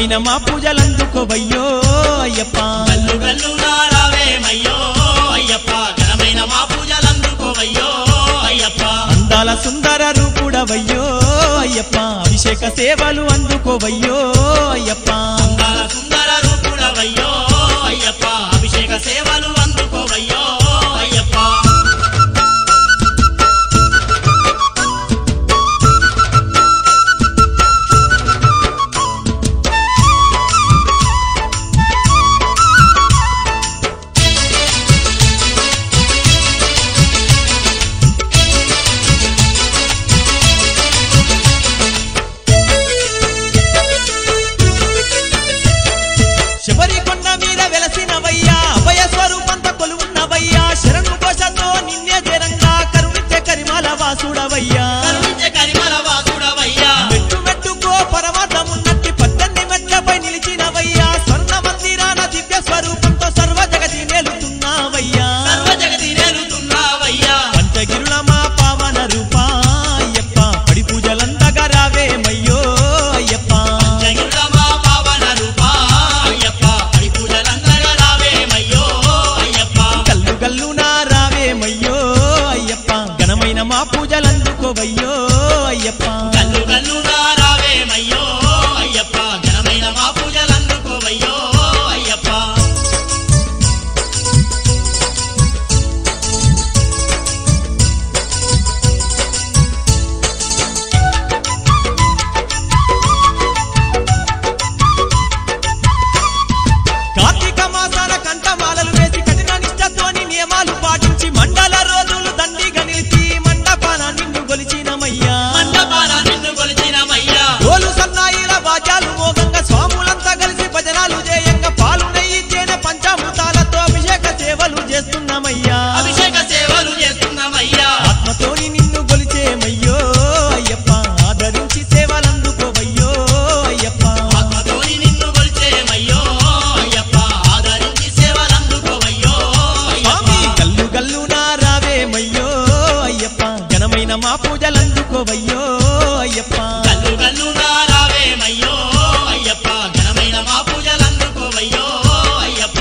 ఘనమైన మా పూజలందుకోవయ్యో అయ్యప్ప గల్లు గల్లు నారావేమయ్యో అయ్యప్ప ఘనమైన మా పూజలందుకోవయ్యో అయ్యప్ప అందాల సుందర రూపుడవయ్యో అయ్యప్ప అభిషేక సేవలు అందుకోవయ్యో అయ్యప్ప అందాల సుందర రూపుడవయ్యో అయ్యప్ప అభిషేక సేవలు అందుకోవయ్యో అయ్యప్ప శబరి కొండ మీద వెలసినవయ్యా అభయ స్వరూపంత కొలువున్నవయ్యా శరణు కోశతో నిన్నే జరంగా కరుణించే కరిమాల వాసుడవయ్యా కరుణించే కరిమల వాసుడవయ్యా మెట్టు మెట్టుకో పరమార్థమున్నట్టి పద్దెనిమిది మెట్లపై నిలిచినవయ్యా స్వర్ణ మందిరాన దివ్య స్వరూపంతో సర్వ జగతి నేలుతున్నావయ్యా సర్వ జగతి నేలుతున్నావయ్యా పంచగిరుల మా పావన రూపా అయ్యప్ప పడి పూజలందగా రావేమయ్యో అయ్యప్ప జగిరులమా పావన రూపా అయ్యప్ప పడి పూజలందరూ రావేమయ్యో అయ్యప్ప కల్లు గల్లు నా రావేమయ్యో అయ్యప్ప ఘనమైన మా పూజలందుకోవయ్యో అయ్యప్ప గల్లు గల్లు నారావేమయ్యో అయ్యప్ప ఘనమైన మా పూజలందుకోవయ్యో అయ్యప్ప కార్తీక మాసాల కంఠమాలలు వేసి కఠిన నిష్టతోని నియమాలు పాటించి మండల రోజులు దండిగా నిలిచి మండపాన నిన్ను గొలిచినమయ్యా మండపాన నిన్ను కొలిచినమయ్యా డోలు సన్నాయిల వాద్యాలు మోగంగా స్వాములంతా కలిసి భజనాలు చేయంగా పాలు నెయ్యి తేనె పంచామృతాలతో అభిషేక సేవలు చేస్తున్నామయ్యా అభిషేక సేవలు చేస్తున్నామయ్యా ఆత్మతోని నిన్ను గొలిచేమయ్యో అయ్యప్ప ఆదరించి సేవలందుకోవయ్యో అయ్యప్ప ఆత్మతోని నిన్ను కొలిచేమయ్యో అయ్యప్ప ఆదరించి సేవలందుకోవయ్యో స్వామి అయ్యప్ప గల్లు గల్లు నా రావేమయ్యో అయ్యప్ప ఘనమైన మా పూజలందుకోవయ్యో అయ్యప్ప గల్లు గల్లు నారావేమయ్యో అయ్యప్ప ఘనమైన మా పూజలందుకోవయ్యో అయ్యప్ప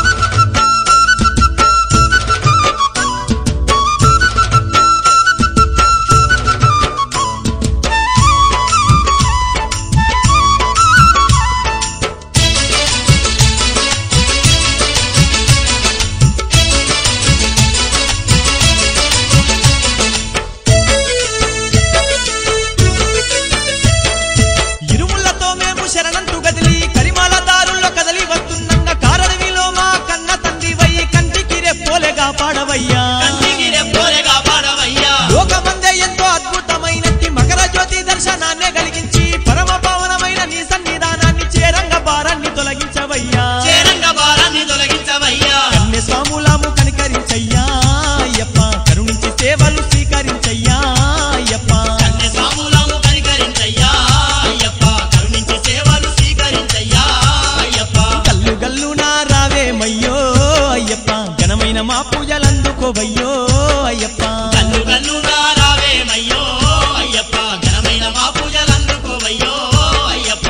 ఇరుములతో మేము శరణంటూ గదిలి కరిమాల దారుల్లో కదలి వస్తుండగా కారడవిలో మా కన్న తండ్రివై కంటికి రెప్పోలేగా పాడవయ్యా కంటికి రెప్పోలేగా పాడవయ్యా లోకమందే ఎంతో అద్భుతమైనట్టి మకర జ్యోతి దర్శనాన్ని కలిగించి పరమ పావనమైన నీ సన్నిధానాన్ని చేరంగ భారాన్ని తొలగించవయ్యా చేరంగ భారాన్ని తొలగించవయ్యా కన్య స్వాములాము కనికరించయ్యా అయ్యప్ప కరుణించి సేవలు స్వీకరించయ్యా అయ్యప్ప కన్య సాములము కనికరించయ్యా అయ్యప్ప కరుణించి సేవలు స్వీకరించయ్యా అయ్యప్ప గల్లు గల్లు నా రావేమయ్యో అయ్యప్ప ఘనమైన మా పూజలందుకోవయ్యో అయ్యప్ప గల్లు గల్లు నారావేమయ్యో అయ్యప్ప ఘనమైన మా పూజలందుకోవయ్యో అయ్యప్ప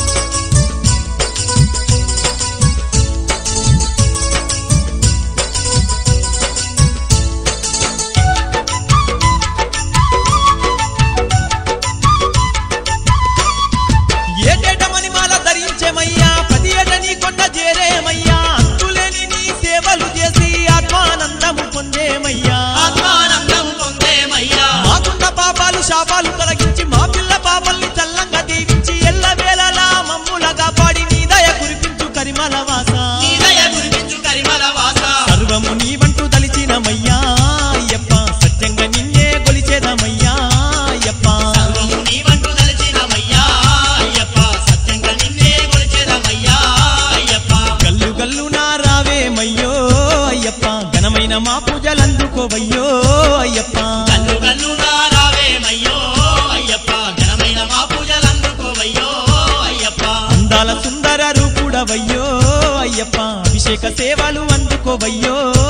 ఏటేట మణిమాల ధరించేమయ్యా ప్రతి ఏట నీ కొండ చేరేమయ్యా అంతులేని నీ సేవలు చేసి ఆత్మానందము పొందేమయ్యా ఆత్మానందం పొందేమయ్యా మాకున్న పాపాలు శాపాలు తొలగించి మా పిల్ల పాపల్ని చల్లంగా దీవించి ఎల్ల వేళలా మమ్ములగా పాడి నీ దయ కురిపించు కరిమల వాస నీ దయ గురిపించు కరిమల వాస సర్వము నీవంటూ దలిచినమయ్యా అయ్యప్ప సత్యంగా నిన్నే కొలిచేదమయ్యా అయ్యప్ప సర్వము నీవంటూ తలచినమయ్యా అయ్యప్ప సత్యంగా నిన్నే కొలిచేదమయ్యా అయ్యప్ప గల్లు గల్లు నా రావేమయ్యో అయ్యప్ప ఘనమైన మా పూజలందుకోవయ్యో అయ్యప్ప గల్లు గల్లు నారావేమయ్యో అయ్యప్ప ఘనమైన మా పూజలందుకోవయ్యో అయ్యప్ప అందాల సుందర రూపుడవయ్యో అయ్యప్ప అభిషేక సేవలు అందుకోవయ్యో